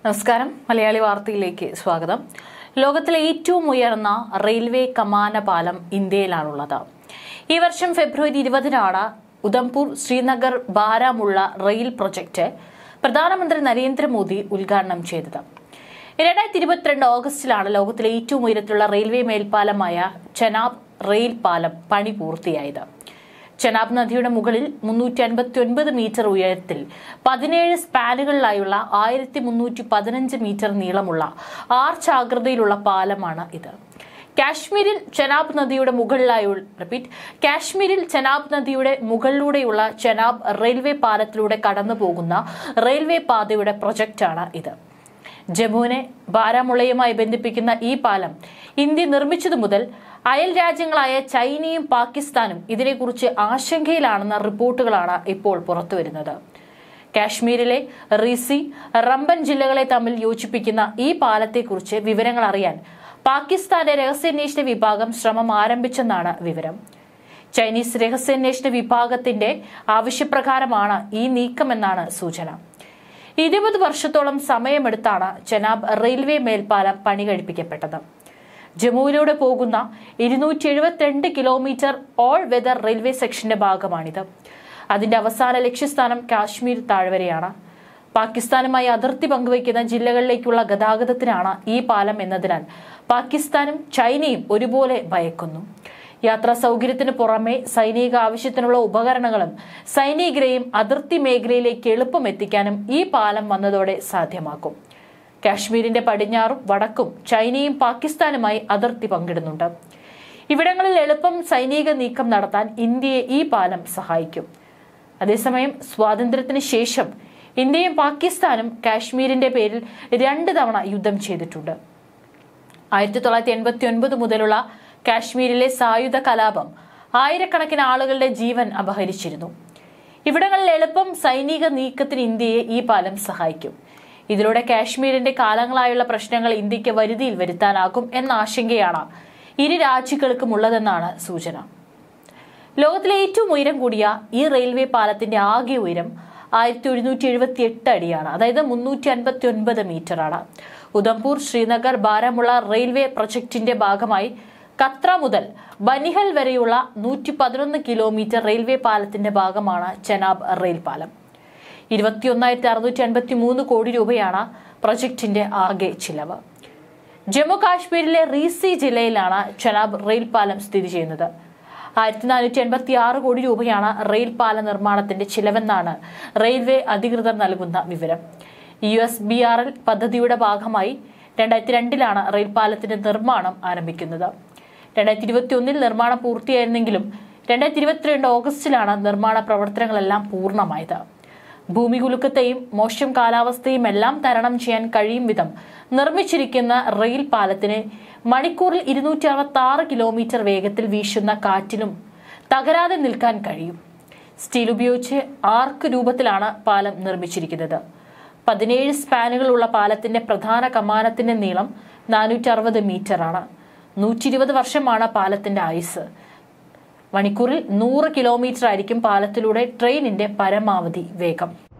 നമസ്കാരം മലയാളി വാർത്തയിലേക്ക് സ്വാഗതം ലോകത്തിലെ ഏറ്റവും ഉയർന്ന റെയിൽവേ കമാന പാലം ഇന്ത്യയിലാണുള്ളത് ഈ വർഷം ഫെബ്രുവരി ഇരുപതിനാണ് ഉധംപൂർ ശ്രീനഗർ ബാരാമുള്ള റെയിൽ പ്രൊജക്ട് പ്രധാനമന്ത്രി നരേന്ദ്രമോദി ഉദ്ഘാടനം ചെയ്തത് രണ്ടായിരത്തി ഇരുപത്തിരണ്ട് ഓഗസ്റ്റിലാണ് ലോകത്തിലെ ഏറ്റവും ഉയരത്തിലുള്ള റെയിൽവേ മേൽപ്പാലമായ ചെനാബ് റെയിൽ പാലം പണി പൂർത്തിയായത് ചെനാബ് നദിയുടെ മുകളിൽ മുന്നൂറ്റി അൻപത്തി ഒൻപത് മീറ്റർ ഉയരത്തിൽ പതിനേഴ് സ്പാനുകളിലായുള്ള ആയിരത്തി മുന്നൂറ്റി പതിനഞ്ച് മീറ്റർ നീളമുള്ള ആർച്ച് ആകൃതിയിലുള്ള പാലമാണ് ഇത് കാശ്മീരിൽ ചെനാബ് നദിയുടെ മുകളിലായി റിപ്പീറ്റ് കാശ്മീരിൽ ചെനാബ് നദിയുടെ മുകളിലൂടെയുള്ള ചെനാബ് റെയിൽവേ പാലത്തിലൂടെ കടന്നു പോകുന്ന റെയിൽവേ പാതയുടെ പ്രൊജക്റ്റാണ് ഇത് ജമ്മുവിനെ ബാരാമുള്ളയുമായി ബന്ധിപ്പിക്കുന്ന ഈ പാലം ഇന്ത്യ നിർമ്മിച്ചതു മുതൽ അയൽ രാജ്യങ്ങളായ ചൈനയും പാകിസ്ഥാനും ഇതിനെക്കുറിച്ച് ആശങ്കയിലാണെന്ന റിപ്പോർട്ടുകളാണ് ഇപ്പോൾ പുറത്തുവരുന്നത് കാശ്മീരിലെ റിസി റംബൻ ജില്ലകളെ തമ്മിൽ യോജിപ്പിക്കുന്ന ഈ പാലത്തെക്കുറിച്ച് വിവരങ്ങൾ അറിയാൻ പാകിസ്ഥാന്റെ രഹസ്യാന്വേഷണ വിഭാഗം ശ്രമം ആരംഭിച്ചെന്നാണ് വിവരം ചൈനീസ് രഹസ്യാന്വേഷണ വിഭാഗത്തിന്റെ ആവശ്യപ്രകാരമാണ് ഈ നീക്കമെന്നാണ് സൂചന ഇരുപത് വർഷത്തോളം സമയമെടുത്താണ് ചെനാബ് റെയിൽവേ മേൽപ്പാലം പണി കഴിപ്പിക്കപ്പെട്ടത് ജമ്മുവിലൂടെ പോകുന്ന ഇരുന്നൂറ്റി എഴുപത്തിരണ്ട് കിലോമീറ്റർ ഓൾ വെതർ റെയിൽവേ സെക്ഷന്റെ ഭാഗമാണിത് അതിന്റെ അവസാന ലക്ഷ്യസ്ഥാനം കാശ്മീർ താഴ്വരയാണ് പാകിസ്ഥാനുമായി അതിർത്തി പങ്കുവയ്ക്കുന്ന ജില്ലകളിലേക്കുള്ള ഗതാഗതത്തിനാണ് ഈ പാലം എന്നതിനാൽ പാകിസ്ഥാനും ചൈനയും ഒരുപോലെ ഭയക്കുന്നു യാത്രാ സൗകര്യത്തിന് പുറമെ സൈനിക ആവശ്യത്തിനുള്ള ഉപകരണങ്ങളും സൈനികരെയും അതിർത്തി മേഖലയിലേക്ക് എളുപ്പം എത്തിക്കാനും ഈ പാലം വന്നതോടെ സാധ്യമാക്കും കാശ്മീരിന്റെ പടിഞ്ഞാറും വടക്കും ചൈനയും പാകിസ്ഥാനുമായി അതിർത്തി പങ്കിടുന്നുണ്ട് ഇവിടങ്ങളിൽ എളുപ്പം സൈനിക നീക്കം നടത്താൻ ഇന്ത്യയെ ഈ പാലം സഹായിക്കും അതേസമയം സ്വാതന്ത്ര്യത്തിന് ശേഷം ഇന്ത്യയും പാകിസ്ഥാനും കാശ്മീരിന്റെ പേരിൽ രണ്ട് തവണ യുദ്ധം ചെയ്തിട്ടുണ്ട് ആയിരത്തി തൊള്ളായിരത്തി എൺപത്തി ഒൻപത് മുതലുള്ള കാശ്മീരിലെ സായുധ കലാപം ആയിരക്കണക്കിന് ആളുകളുടെ ജീവൻ അപഹരിച്ചിരുന്നു ഇവിടങ്ങളിൽ എളുപ്പം സൈനിക നീക്കത്തിന് ഇന്ത്യയെ ഈ പാലം സഹായിക്കും ഇതിലൂടെ കാശ്മീരിന്റെ കാലങ്ങളായുള്ള പ്രശ്നങ്ങൾ ഇന്ത്യക്ക് വരുതിയിൽ വരുത്താനാകും എന്ന ആശങ്കയാണ് ഇരു രാജ്യങ്ങൾക്കും ഉള്ളതെന്നാണ് സൂചന ലോകത്തിലെ ഏറ്റവും ഉയരം കൂടിയ ഈ റെയിൽവേ പാലത്തിന്റെ ആകെ ഉയരം ആയിരത്തി ഒരുന്നൂറ്റി എഴുപത്തി എട്ട് അടിയാണ് അതായത് മുന്നൂറ്റി അൻപത്തി ഒൻപത് മീറ്ററാണ് ഉധംപൂർ ശ്രീനഗർ ബാരാമുള്ള റെയിൽവേ പ്രൊജക്ടിന്റെ ഭാഗമായി കത്ര മുതൽ ബനിഹൽ വരെയുള്ള നൂറ്റി പതിനൊന്ന് കിലോമീറ്റർ റെയിൽവേ പാലത്തിന്റെ ഭാഗമാണ് ചെനാബ് റെയിൽ പാലം ഇരുപത്തിയൊന്നായിരത്തി അറുന്നൂറ്റി അൻപത്തി മൂന്ന് കോടി രൂപയാണ് പ്രൊജക്ടിന്റെ ആകെ ചിലവ് ജമ്മു കാശ്മീരിലെ റീസി ജില്ലയിലാണ് ചെനാബ് റെയിൽ പാലം സ്ഥിതി ചെയ്യുന്നത് ആയിരത്തി നാനൂറ്റി എൺപത്തി ആറ് കോടി രൂപയാണ് റെയിൽ പാല നിർമ്മാണത്തിന്റെ ചിലവെന്നാണ് റെയിൽവേ അധികൃതർ നൽകുന്ന വിവരം U S B R L പദ്ധതിയുടെ ഭാഗമായി രണ്ടായിരത്തി രണ്ടിലാണ് റെയിൽ പാലത്തിന്റെ നിർമ്മാണം ആരംഭിക്കുന്നത് രണ്ടായിരത്തി ഇരുപത്തി ഒന്നിൽ നിർമ്മാണം പൂർത്തിയായിരുന്നെങ്കിലും രണ്ടായിരത്തി ഇരുപത്തിരണ്ട് ഓഗസ്റ്റിലാണ് നിർമ്മാണ പ്രവർത്തനങ്ങളെല്ലാം പൂർണ്ണമായത് ഭൂമികുലുക്കത്തെയും മോശം കാലാവസ്ഥയും എല്ലാം തരണം ചെയ്യാൻ കഴിയും വിധം നിർമ്മിച്ചിരിക്കുന്ന റെയിൽ പാലത്തിന് മണിക്കൂറിൽ ഇരുന്നൂറ്റി അറുപത്തി ആറ് കിലോമീറ്റർ വേഗത്തിൽ വീശുന്ന കാറ്റിലും തകരാതെ നിൽക്കാൻ കഴിയും സ്റ്റീൽ ഉപയോഗിച്ച് ആർക്ക് രൂപത്തിലാണ് പാലം നിർമ്മിച്ചിരിക്കുന്നത് പതിനേഴ് സ്പാനുകളുള്ള പാലത്തിന്റെ പ്രധാന കമാനത്തിന്റെ നീളം നാനൂറ്റി അറുപത് മീറ്ററാണ് നൂറ്റി ഇരുപത് വർഷമാണ് പാലത്തിന്റെ ആയുസ് മണിക്കൂറിൽ നൂറ് കിലോമീറ്റർ ആയിരിക്കും പാലത്തിലൂടെ ട്രെയിനിന്റെ പരമാവധി വേഗം